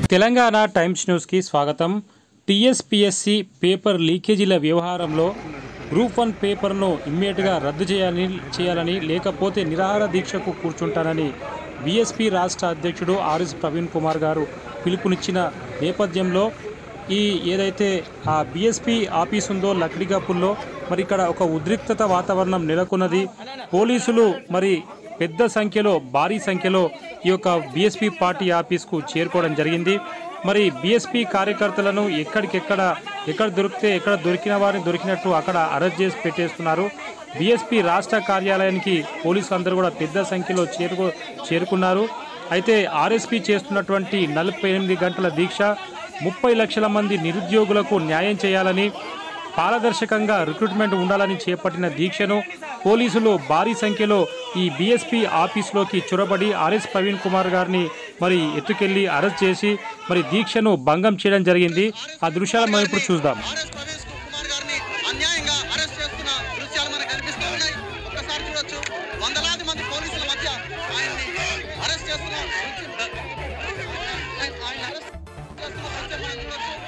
Telangana times న్యూస్కి స్వాగతం TSPSC paper లీకేజీల వ్యవహారంలో గ్రూప్ వన్ పేపర్ను ఇమ్మీడియట్గా రద్దు చేయాలని చేయాలని లేకపోతే నిరాహార దీక్షకు కూర్చుంటానని బీఎస్పీ రాష్ట్ర అధ్యక్షుడు ఆర్ఎస్ ప్రవీణ్ కుమార్ గారు పిలుపునిచ్చిన నేపథ్యంలో ఈ ఏదైతే ఆ బీఎస్పీ ఆఫీస్ ఉందో లక్డిగప్పుల్లో మరి ఇక్కడ ఒక ఉద్రిక్తత వాతావరణం నెలకొన్నది పోలీసులు మరి పెద్ద సంఖ్యలో భారీ సంఖ్యలో ఈ యొక్క బీఎస్పీ పార్టీ ఆఫీస్కు చేరుకోవడం జరిగింది మరి బీఎస్పీ కార్యకర్తలను ఎక్కడికెక్కడ ఎక్కడ దొరికితే ఎక్కడ దొరికిన వారిని దొరికినట్టు అక్కడ అరెస్ట్ చేసి పెట్టేస్తున్నారు బీఎస్పీ రాష్ట్ర కార్యాలయానికి పోలీసులు అందరూ కూడా పెద్ద సంఖ్యలో చేరుకో చేరుకున్నారు అయితే ఆర్ఎస్పీ చేస్తున్నటువంటి నలభై ఎనిమిది గంటల దీక్ష ముప్పై లక్షల మంది నిరుద్యోగులకు న్యాయం చేయాలని పారదర్శకంగా రిక్రూట్మెంట్ ఉండాలని చేపట్టిన దీక్షను పోలీసులు భారీ సంఖ్యలో ఈ బీఎస్పీ ఆఫీసులోకి చొరబడి ఆర్ఎస్ ప్రవీణ్ కుమార్ గారిని మరి ఎత్తుకెళ్లి అరెస్ట్ చేసి మరి దీక్షను భంగం చేయడం జరిగింది ఆ దృశ్యాలు మనం ఇప్పుడు చూద్దాం ఆర్ఎస్ ప్రవేశ్ కుమార్ గారిని అన్యాయంగా అరెస్ట్ చేస్తున్న దృశ్యాలు మనకు కనిపిస్తూ ఉన్నాయి ఒక్కసారి చూడొచ్చు వందలాది మంది పోలీసుల మధ్య ఆయన్ని అరెస్ట్ చేస్తున్న దృశ్యం- ఆయన అరెస్ట్ చేస్తున్న దృశ్యం మనం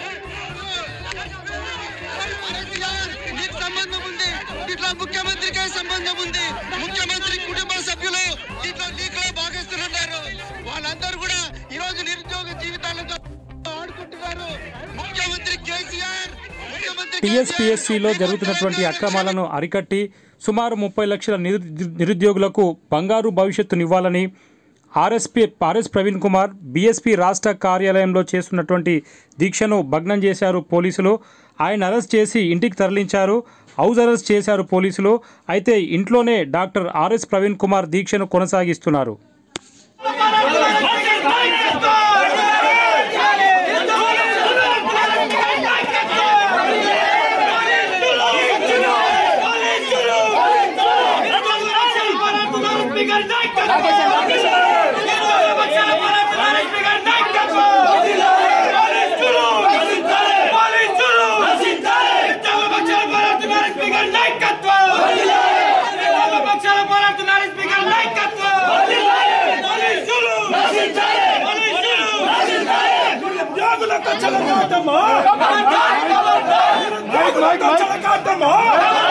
చూడొచ్చు. అరెస్ట్ చేయాలి. నీకు సంబంధం ఉంది ఇట్లా ముఖ్యమంత్రికే సంబంధం ఉంది ముఖ్యమంత్రి కుటుంబ సభ్యులు దీంట్లో లీక్లో భాగస్తున్నారు వాళ్ళందరూ కూడా ఈ రోజు నిరుద్యోగ జీవితాలతో ఆడుకుంటున్నారు ముఖ్యమంత్రి కేసీఆర్ ముఖ్యమంత్రి టీఎస్పీఎస్సీలో జరుగుతున్నటువంటి అక్రమాలను అరికట్టి సుమారు ముప్పై లక్షల నిరు- నిరుద్యోగులకు బంగారు భవిష్యత్తునివ్వాలని RSP RS Praveen Kumar BSP రాష్ట్ర కార్యాలయంలో చేస్తున్నటువంటి దీక్షను భగ్నం చేశారు పోలీసులు ఆయన అరెస్ట్ చేసి ఇంటికి తరలించారు హౌస్ అరెస్ట్ చేశారు పోలీసులు అయితే ఇంట్లోనే డాక్టర్ ఆర్ఎస్ ప్రవీణ్ కుమార్ దీక్షను కొనసాగిస్తున్నారు నిరుద్యోగులకు చలకాటమా నిరుద్యోగులకు చలకాటమా